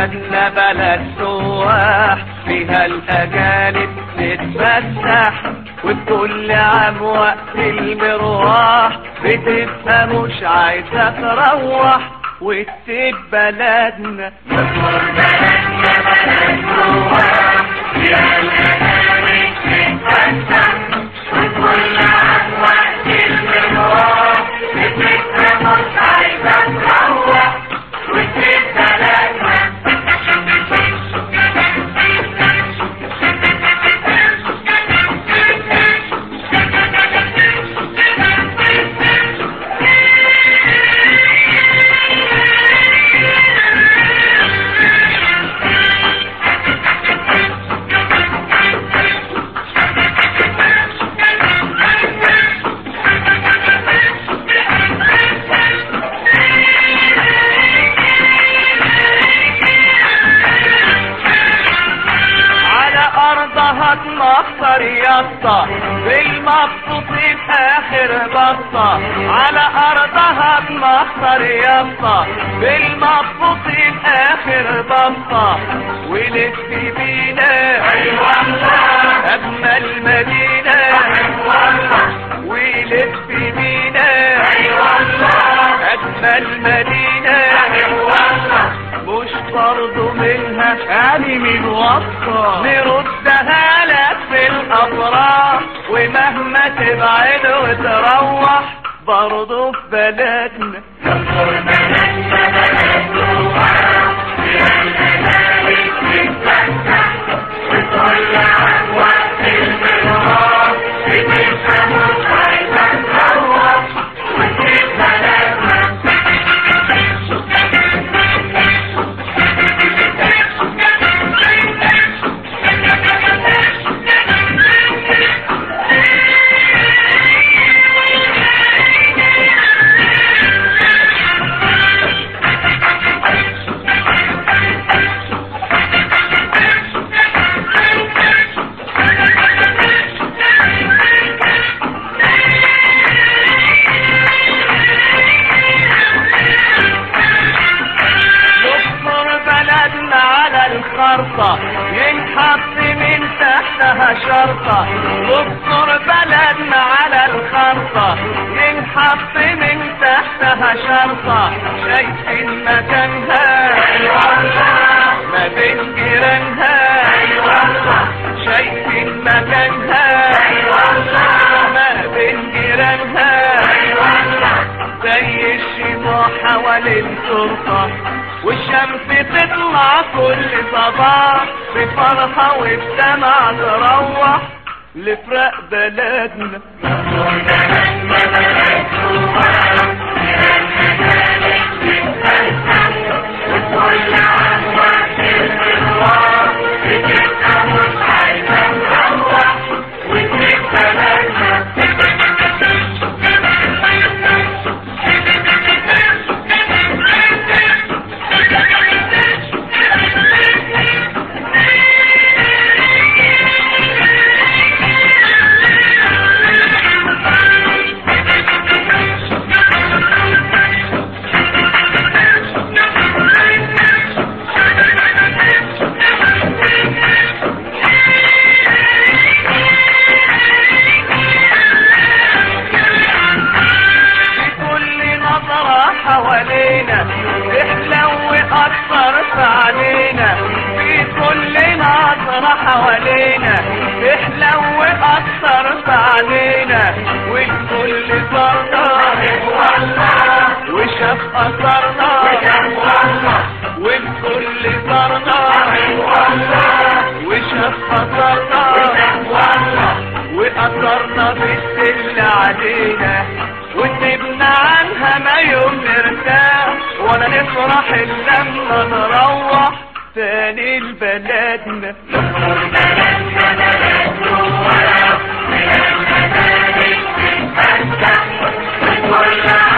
بلدنا بلد سواح فيها الأجانب تتفسح وكل عام وقت المروح بتبقى مش عايزة تروح وتسيب بلدنا على ارضها تمخطر يسطا بالمبسوط في اخر بسطة على ارضها تمخطر يسطا بالمبسوط في اخر بسطة ولف بينا اجمل مدينة ولف بينا اجمل مدينة مش برضو منها يعني من وصفة نردها لك في الأفراح ومهما تبعد وتروح برضو في بلدنا نصر بلدنا على الخرطة ينحط من تحتها شرطة نصر بلدنا على الخرطة ينحط من تحتها شرطة شايفين مكانها ما بين جيرانها شايفين مكانها ما بين جيرانها زي الشموع حوالين السلطة والشمس تطلع كل صباح بفرحة وبدمع تروح لفرق بلدنا في كل نظرة حوالينا تحلو وأثر في علينا في كل نظرة حوالينا تحلو وأثر في علينا والكل زرنا وشاف أثرنا والكل زرنا وشاف أثرنا وأثرنا بالسل علينا وسيبنا عنها ما يوم نرتاح ولا نفرح إلا لما نروح تاني لبلدنا كل